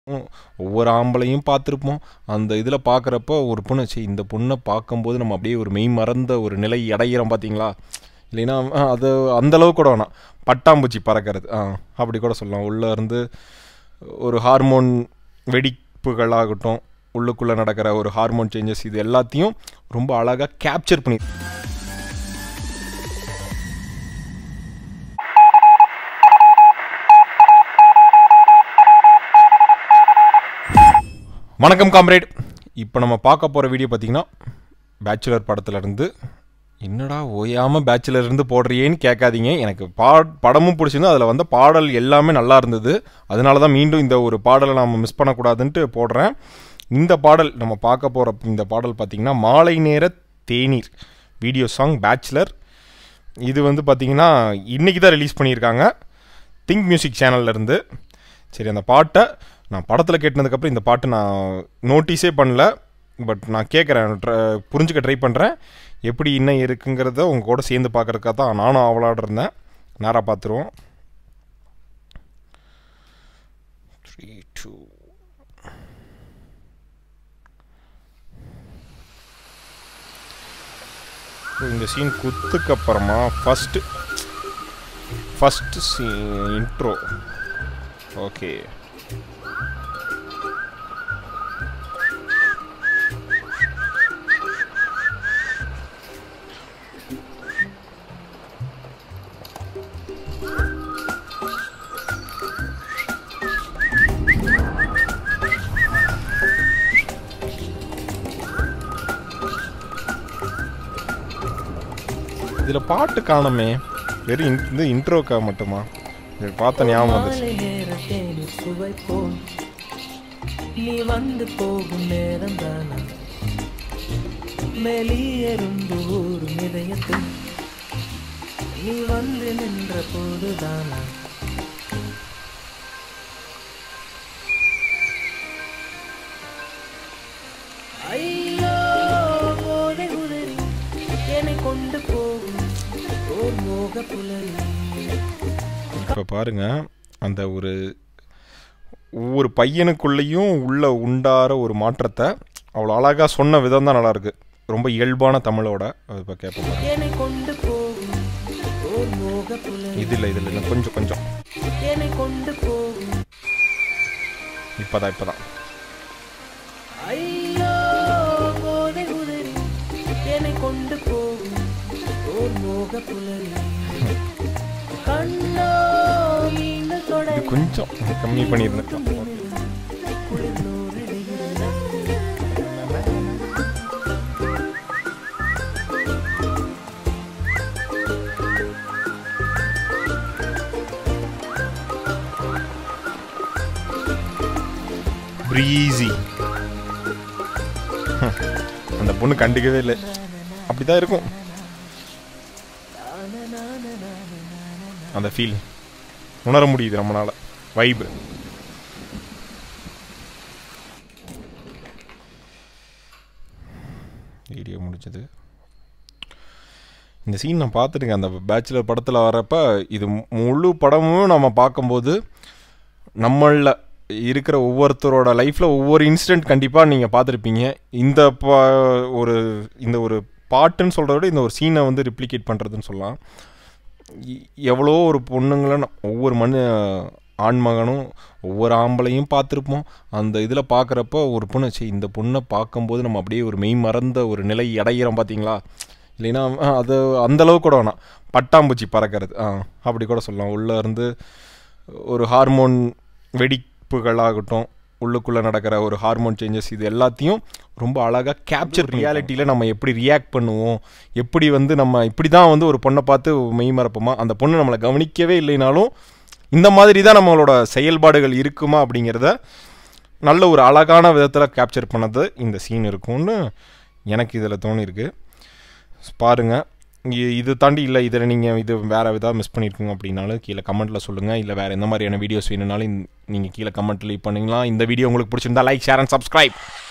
ஒவ்வொரு ஆம்பளையும் பார்த்துருப்போம் அந்த இதில் பார்க்குறப்ப ஒரு பொண்ணு சரி இந்த பொண்ணை பார்க்கும்போது நம்ம அப்படியே ஒரு மெய் மறந்த ஒரு நிலை அடைகிறோம் பார்த்தீங்களா இல்லைன்னா ஆ, அது அந்த அளவுக்கு கூட வேணாம் பட்டாம்பூச்சி பறக்கிறது ஆ அப்படி கூட சொல்லலாம் உள்ளே இருந்து ஒரு ஹார்மோன் வெடிப்புகளாகட்டும் உள்ளுக்குள்ளே நடக்கிற ஒரு ஹார்மோன் சேஞ்சஸ் இது எல்லாத்தையும் ரொம்ப அழகாக கேப்சர் பண்ணி வணக்கம் காம்ரேட் இப்போ நம்ம பார்க்க போகிற வீடியோ பார்த்தீங்கன்னா பேச்சுலர் படத்துலேருந்து என்னடா ஓயாமல் பேச்சுலர் இருந்து போடுறியேன்னு கேட்காதீங்க எனக்கு பா படமும் பிடிச்சிருந்து அதில் வந்த பாடல் எல்லாமே நல்லா இருந்தது அதனால தான் மீண்டும் இந்த ஒரு பாடலை நம்ம மிஸ் பண்ணக்கூடாதுன்ட்டு போடுறேன் இந்த பாடல் நம்ம பார்க்க போகிற இந்த பாடல் பார்த்திங்கன்னா மாலை நேர தேநீர் வீடியோ சாங் பேச்சுலர் இது வந்து பார்த்திங்கன்னா இன்றைக்கி தான் ரிலீஸ் பண்ணியிருக்காங்க திங்க் மியூசிக் சேனல்ல இருந்து சரி அந்த பாட்டை நான் படத்தில் கேட்டதுக்கப்புறம் இந்த பாட்டு நான் நோட்டீஸே பண்ணல பட் நான் கேட்குறேன் புரிஞ்சுக்க ட்ரை பண்ணுறேன் எப்படி இன்னும் இருக்குங்கிறத உங்க கூட சேர்ந்து பார்க்குறதுக்காக தான் நானும் அவளாட இருந்தேன் நேராக பார்த்துருவோம் த்ரீ டூ இந்த சீன் குத்துக்கு அப்புறமா first first see intro okay இதில் பாட்டு காணுமே வெறும் in- இந்த இன்ட்ரோக்கா மட்டுமா இது பார்த்த ஞாபகம் வந்துச்சு மாலை நேர தேநீர் சுவைப்போம் நீ வந்து போகும் நேரம் தானா மெலியருந்து ஊரும் இதயத்தில் நீ வந்து நின்ற போதுதானா ஐயோ போதை உதறி என்னை கொண்டு போகும் ஓர் மோக புலரி இப்போ பாருங்க அந்த ஒரு ஒவ்வொரு பையனுக்குள்ளேயும் உள்ள உண்டார ஒரு மாற்றத்தை அவ்வளோ அழகாக சொன்ன விதம் தான் நல்லாயிருக்கு ரொம்ப இயல்பான தமிழோட அது இப்போ கேட்போம் பாருங்க. என்னை கொண்டு போகும் ஓர் மோக புலரி இது இல்லை இது இல்லை இன்னும் கொஞ்சம் கொஞ்சம் என்னை கொண்டு போகும் இப்போதான் இப்போதான் ஐயோ போதை உதறி என்னை கொண்டு போகும் ஓர் மோக புலரி கண்ணோ நீங்கள் இது தொடர் கொஞ்சம் கம்மி பண்ணியிருந்தேன் ப்ரீஸி அந்த பொண்ணு கண்டுக்கவே இல்லை அப்படிதான் இருக்கும் அந்த ஃபீல் உணர முடியுது நம்மளால வைப் வீடியோ முடிச்சது இந்த சீன் நான் பார்த்துட்டுங்க அந்த பேச்சுலர் படத்தில் வரப்ப இது முழு படமும் நம்ம பார்க்கும்போது நம்மளில் இருக்கிற ஒவ்வொருத்தரோட லைஃப்பில் ஒவ்வொரு இன்சிடெண்ட் கண்டிப்பாக நீங்கள் பார்த்துருப்பீங்க இந்த பா ஒரு இந்த ஒரு பாட்டுன்னு சொல்கிறத விட இந்த ஒரு சீனை வந்து ரிப்ளிகேட் பண்ணுறதுன்னு சொல்லலாம் இ- எவ்வளோ ஒரு பொண்ணுங்களை ந- ஒவ்வொரு மண் ஆண்மகனும் ஒவ்வொரு ஆம்பளையும் பார்த்துருப்போம் அந்த இதில் பார்க்குறப்ப ஒரு பொண்ணு சரி இந்த பொண்ணை பார்க்கும்போது நம்ம அப்படியே ஒரு மெய் மறந்த ஒரு நிலை அடைகிறோம் பார்த்தீங்களா இல்லைன்னா ஆ, அது அந்த அளவுக்கு கூட வேணாம் பட்டாம்பூச்சி பறக்கிறது ஆ அப்படி கூட சொல்லலாம் உள்ளே இருந்து ஒரு ஹார்மோன் வெடிப்புகளாகட்டும் உள்ளுக்குள்ளே நடக்கிற ஒரு ஹார்மோன் சேஞ்சஸ் இது எல்லாத்தையும் ரொம்ப அழகாக கேப்சர் ரியாலிட்டியில் நம்ம எப்படி ரியாக்ட் பண்ணுவோம் எப்படி வந்து நம்ம இப்படி தான் வந்து ஒரு பொண்ணை பார்த்து மெய் மறப்போமா அந்த பொண்ணு நம்மளை கவனிக்கவே இல்லைனாலும் இந்த மாதிரி தான் நம்மளோட செயல்பாடுகள் இருக்குமா அப்படிங்கிறத நல்ல ஒரு அழகான விதத்தில் கேப்சர் பண்ணது இந்த சீன் இருக்கும்னு எனக்கு இதில் தோணியிருக்கு பாருங்க இ- இது தாண்டி இல்லை இதில் நீங்கள் இது வேறு விதமாக மிஸ் பண்ணியிருக்கீங்க அப்படின்னாலும் கீழே கமெண்ட்டில் சொல்லுங்கள் இல்லை வேறு எந்த மாதிரியான வீடியோஸ் வேணும்னாலும் நீங்கள் கீழே கமெண்ட் லீவ் பண்ணிங்களா இந்த வீடியோ உங்களுக்கு பிடிச்சிருந்தா லைக் ஷேர் அண்ட் சப்ஸ்கிரைப்